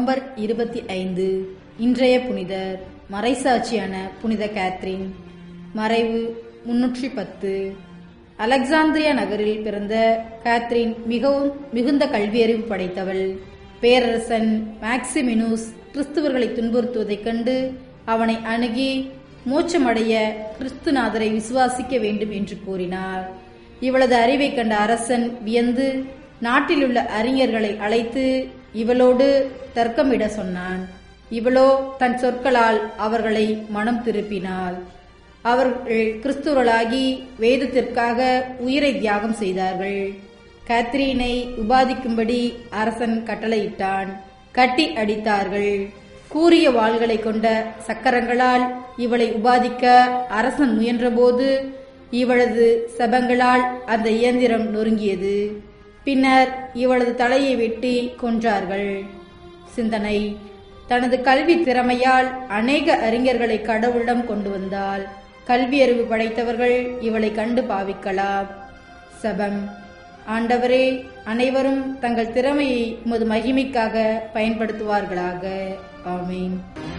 November இருபத்தி ஐந்து இன்றைய புனிதர் மறைசாட்சியான புனித கேத்ரின் மறைவு முன்னூற்றி பத்து அலெக்சாந்திரியா நகரில் பிறந்த கேத்ரின் மிகவும் மிகுந்த கல்வியறிவு படைத்தவள் பேரரசன் மேக்சிமினூஸ் கிறிஸ்துவர்களை துன்புறுத்துவதைக் கண்டு அவனை அணுகி மோட்சமடைய கிறிஸ்துநாதரை விசுவாசிக்க வேண்டும் என்று கூறினார் இவளது அறிவைக் கண்ட அரசன் வியந்து நாட்டிலுள்ள அறிஞர்களை அழைத்து இவளோடு தர்க்கமிட சொன்னான் இவளோ தன் சொற்களால் அவர்களை மனம் திருப்பினாள் அவர்கள் கிறிஸ்துவர்களாகி வேதத்திற்காக உயிரை தியாகம் செய்தார்கள் கேத்ரீனை உபாதிக்கும்படி அரசன் கட்டளையிட்டான் கட்டி அடித்தார்கள் கூரிய வாள்களை கொண்ட சக்கரங்களால் இவளை உபாதிக்க அரசன் முயன்றபோது இவளது சபங்களால் அந்த இயந்திரம் நொறுங்கியது பின்னர் இவளது தலையை வெட்டி கொன்றார்கள் சிந்தனை தனது கல்வி திறமையால் அநேக அறிஞர்களை கடவுளிடம் கொண்டு வந்தால் கல்வியறிவு படைத்தவர்கள் இவளை கண்டு பாவிக்கலாம் சபம் ஆண்டவரே அனைவரும் தங்கள் திறமையை உமது மகிமைக்காக பயன்படுத்துவார்களாக ஆமீன்